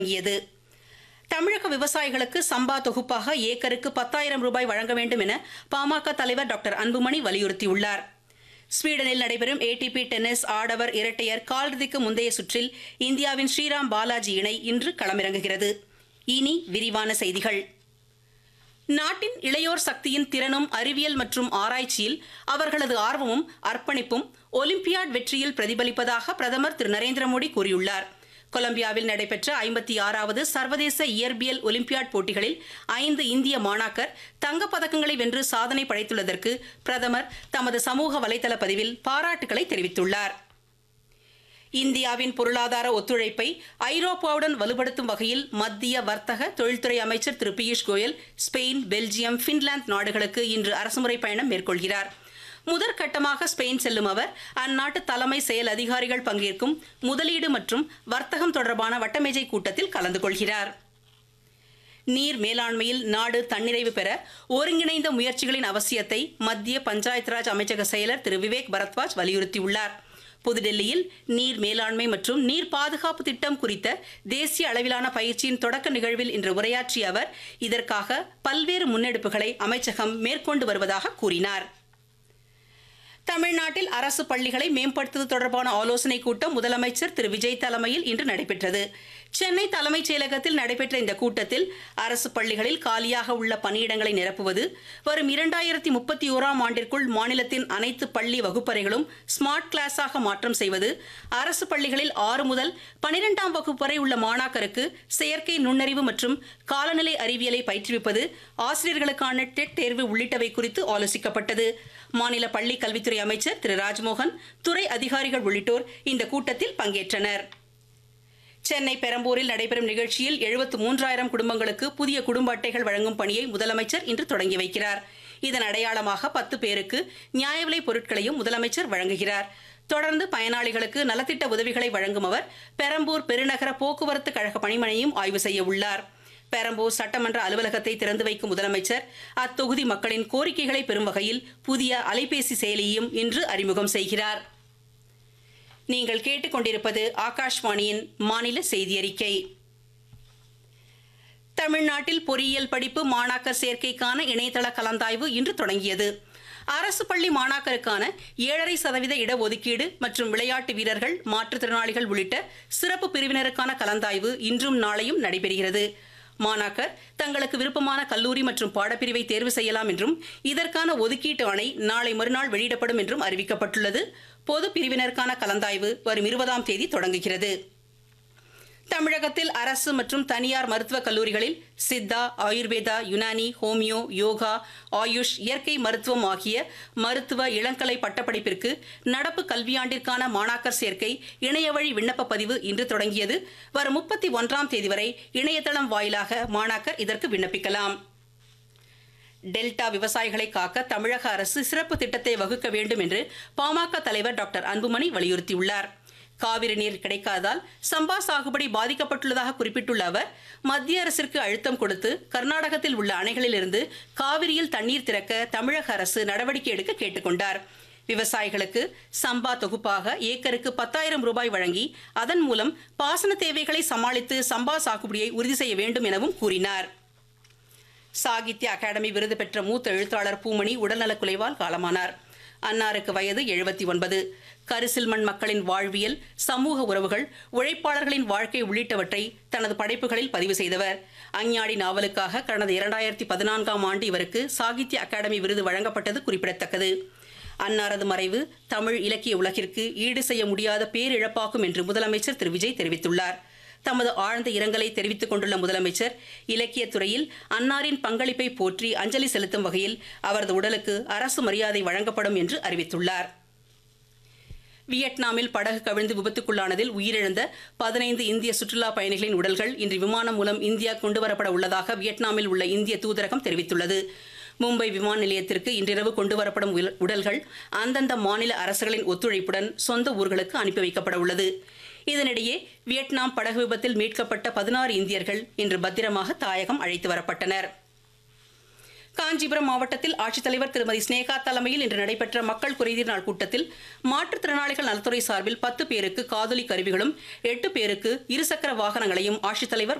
தொடங்கியது தமிழக விவசாயிகளுக்கு சம்பா தொகுப்பாக ஏக்கருக்கு பத்தாயிரம் ரூபாய் வழங்க வேண்டும் என பாமக தலைவர் டாக்டர் அன்புமணி வலியுறுத்தியுள்ளார் ஸ்வீடனில் நடைபெறும் ஏடிபி டென்னிஸ் ஆடவர் இரட்டையர் காலிறுதிக்கு முந்தைய சுற்றில் இந்தியாவின் ஸ்ரீராம் பாலாஜி இணை இன்று களமிறங்குகிறது இனி விரிவான செய்திகள் நாட்டின் இளையோர் சக்தியின் திறனும் அறிவியல் மற்றும் ஆராய்ச்சியில் அவர்களது ஆர்வமும் அர்ப்பணிப்பும் ஒலிம்பியாட் வெற்றியில் பிரதிபலிப்பதாக பிரதமர் திரு நரேந்திர மோடி கூறியுள்ளார் கொலம்பியாவில் நடைபெற்ற ஐம்பத்தி ஆறாவது சர்வதேச இயற்பியல் ஒலிம்பியாட் போட்டிகளில் ஐந்து இந்திய மாணாக்கர் தங்கப் பதக்கங்களை வென்று சாதனை படைத்துள்ளதற்கு பிரதமர் தமது சமூக வலைதள பதிவில் பாராட்டுகளை தெரிவித்துள்ளார் இந்தியாவின் பொருளாதார ஒத்துழைப்பை ஐரோப்பாவுடன் வலுப்படுத்தும் வகையில் மத்திய வர்த்தக தொழில்துறை அமைச்சர் திரு Piyush Goyal Spain Belgium Finland நாடுகளுக்கு இன்று அரசுமுறை பயணம் மேற்கொள்கிறார் முதற்கட்டமாக ஸ்பெயின் செல்லும் அவர் அந்நாட்டு தலைமை செயல் அதிகாரிகள் பங்கேற்கும் முதலீடு மற்றும் வர்த்தகம் தொடர்பான வட்டமேஜை கூட்டத்தில் கலந்து கொள்கிறார் நீர் மேலாண்மையில் நாடு தன்னிறைவு பெற ஒருங்கிணைந்த முயற்சிகளின் அவசியத்தை மத்திய பஞ்சாயத் ராஜ் அமைச்சக செயலர் திரு விவேக் பரத்வாஜ் வலியுறுத்தியுள்ளார் புதுடெல்லியில் நீர் மேலாண்மை மற்றும் நீர் பாதுகாப்பு திட்டம் குறித்த தேசிய அளவிலான பயிற்சியின் தொடக்க நிகழ்வில் இன்று உரையாற்றிய அவர் இதற்காக பல்வேறு முன்னெடுப்புகளை அமைச்சகம் மேற்கொண்டு வருவதாக கூறினார் தமிழ்நாட்டில் அரசு பள்ளிகளை மேம்படுத்துவது தொடர்பான ஆலோசனைக் கூட்டம் முதலமைச்சர் திரு விஜய் தலைமையில் இன்று நடைபெற்றது சென்னை தலைமைச் செயலகத்தில் நடைபெற்ற இந்த கூட்டத்தில் அரசு பள்ளிகளில் காலியாக உள்ள பணியிடங்களை நிரப்புவது வரும் இரண்டாயிரத்தி முப்பத்தி ஓராம் ஆண்டிற்குள் மாநிலத்தின் அனைத்து பள்ளி வகுப்பறைகளும் ஸ்மார்ட் கிளாஸாக மாற்றம் செய்வது அரசு பள்ளிகளில் ஆறு முதல் பனிரெண்டாம் வகுப்பு வரை உள்ள மாணாக்கருக்கு செயற்கை நுண்ணறிவு மற்றும் காலநிலை அறிவியலை பயிற்றுவிப்பது ஆசிரியர்களுக்கான டெட் தேர்வு உள்ளிட்டவை குறித்து ஆலோசிக்கப்பட்டது மாநில பள்ளி கல்வித்துறை அமைச்சர் திரு ராஜ்மோகன் துறை அதிகாரிகள் உள்ளிட்டோர் இந்த கூட்டத்தில் பங்கேற்றனர் சென்னை பெரம்பூரில் நடைபெறும் நிகழ்ச்சியில் எழுபத்து மூன்றாயிரம் குடும்பங்களுக்கு புதிய குடும்ப அட்டைகள் வழங்கும் பணியை முதலமைச்சர் இன்று தொடங்கி வைக்கிறார் இதன் அடையாளமாக பத்து பேருக்கு நியாய விலைப் பொருட்களையும் முதலமைச்சர் வழங்குகிறார் தொடர்ந்து பயனாளிகளுக்கு நலத்திட்ட உதவிகளை வழங்கும் அவர் பெரம்பூர் பெருநகர போக்குவரத்து கழக பணிமனையும் ஆய்வு செய்ய உள்ளார் பெரம்பூர் சட்டமன்ற அலுவலகத்தை திறந்து வைக்கும் முதலமைச்சர் அத்தொகுதி மக்களின் கோரிக்கைகளை பெறும் வகையில் புதிய அலைபேசி செயலியையும் இன்று அறிமுகம் செய்கிறார் நீங்கள் கேட்டுக்கொண்டிருப்பது ஆகாஷ்வாணியின் மாநில செய்தி அறிக்கை தமிழ்நாட்டில் பொறியியல் படிப்பு மாணாக்கர் சேர்க்கைக்கான இணையதள கலந்தாய்வு இன்று தொடங்கியது அரசு பள்ளி மாணாக்கருக்கான ஏழரை சதவீத இடஒதுக்கீடு மற்றும் விளையாட்டு வீரர்கள் மாற்றுத்திறனாளிகள் உள்ளிட்ட சிறப்பு பிரிவினருக்கான கலந்தாய்வு இன்றும் நாளையும் நடைபெறுகிறது மாணாக்கர் தங்களுக்கு விருப்பமான கல்லூரி மற்றும் பாடப்பிரிவை தேர்வு செய்யலாம் என்றும் இதற்கான ஒதுக்கீட்டு ஆணை நாளை மறுநாள் வெளியிடப்படும் என்றும் அறிவிக்கப்பட்டுள்ளது பொது பிரிவினருக்கான கலந்தாய்வு வரும் இருபதாம் தேதி தொடங்குகிறது தமிழகத்தில் அரசு மற்றும் தனியார் மருத்துவக் கல்லூரிகளில் சித்தா ஆயுர்வேதா யுனானி ஹோமியோ யோகா ஆயுஷ் இயற்கை மருத்துவம் ஆகிய மருத்துவ இளங்கலை பட்டப்படிப்பிற்கு நடப்பு கல்வியாண்டிற்கான மாணாக்கர் சேர்க்கை இணையவழி விண்ணப்ப பதிவு இன்று தொடங்கியது வரும் முப்பத்தி ஒன்றாம் தேதி வரை இணையதளம் வாயிலாக மாணாக்கர் இதற்கு விண்ணப்பிக்கலாம் டெல்டா விவசாயிகளை காக்க தமிழக அரசு சிறப்பு திட்டத்தை வகுக்க வேண்டும் என்று பாமக தலைவர் டாக்டர் அன்புமணி வலியுறுத்தியுள்ளார் காவிரி நீர் கிடைக்காததால் சம்பா சாகுபடி பாதிக்கப்பட்டுள்ளதாக குறிப்பிட்டுள்ள அவர் மத்திய அரசிற்கு அழுத்தம் கொடுத்து கர்நாடகத்தில் உள்ள அணைகளிலிருந்து காவிரியில் தண்ணீர் திறக்க தமிழக அரசு நடவடிக்கை எடுக்க கேட்டுக்கொண்டார் விவசாயிகளுக்கு சம்பா தொகுப்பாக ஏக்கருக்கு பத்தாயிரம் ரூபாய் வழங்கி அதன் மூலம் பாசன தேவைகளை சமாளித்து சம்பா சாகுபடியை உறுதி செய்ய வேண்டும் எனவும் கூறினார் சாகித்ய அகாடமி விருது பெற்ற மூத்த எழுத்தாளர் பூமணி உடல்நலக்குலைவால் காலமானார் அன்னாருக்கு வயது எழுபத்தி ஒன்பது கரிசில்மண் மக்களின் வாழ்வியல் சமூக உறவுகள் உழைப்பாளர்களின் வாழ்க்கை உள்ளிட்டவற்றை தனது படைப்புகளில் பதிவு செய்தவர் அஞ்ஞாடி நாவலுக்காக கடந்த இரண்டாயிரத்தி பதினான்காம் ஆண்டு இவருக்கு சாகித்ய அகாடமி விருது வழங்கப்பட்டது குறிப்பிடத்தக்கது அன்னாரது மறைவு தமிழ் இலக்கிய உலகிற்கு ஈடு செய்ய முடியாத பேரிழப்பாகும் என்று முதலமைச்சர் திரு விஜய் தெரிவித்துள்ளார் தமது ஆழ்ந்த இரங்கலை தெரிவித்துக் கொண்டுள்ள முதலமைச்சர் இலக்கியத் துறையில் அன்னாரின் பங்களிப்பை போற்றி அஞ்சலி செலுத்தும் வகையில் அவரது உடலுக்கு அரசு மரியாதை வழங்கப்படும் என்று அறிவித்துள்ளார் வியட்நாமில் படகு கவிழ்ந்து விபத்துக்குள்ளானதில் உயிரிழந்த பதினைந்து இந்திய சுற்றுலா பயணிகளின் உடல்கள் இன்று விமானம் மூலம் இந்தியா கொண்டுவரப்பட உள்ளதாக வியட்நாமில் உள்ள இந்திய தூதரகம் தெரிவித்துள்ளது மும்பை விமான நிலையத்திற்கு இன்றிரவு கொண்டுவரப்படும் உல- உடல்கள் அந்தந்த மாநில அரசுகளின் ஒத்துழைப்புடன் சொந்த ஊர்களுக்கு அனுப்பி வைக்கப்பட உள்ளது இதனிடையே வியட்நாம் படகு விபத்தில் மீட்கப்பட்ட பதினாறு இந்தியர்கள் இன்று பத்திரமாக தாயகம் அழைத்து வரப்பட்டனர் காஞ்சிபுரம் மாவட்டத்தில் ஆட்சித்தலைவர் திருமதி ஸ்னேகா தலைமையில் இன்று நடைபெற்ற மக்கள் குறைதீர் நாள் கூட்டத்தில் மாற்றுத்திறனாளிகள் நலத்துறை சார்பில் பத்து பேருக்கு காதொலி கருவிகளும் எட்டு பேருக்கு இருசக்கர வாகனங்களையும் ஆட்சித்தலைவர்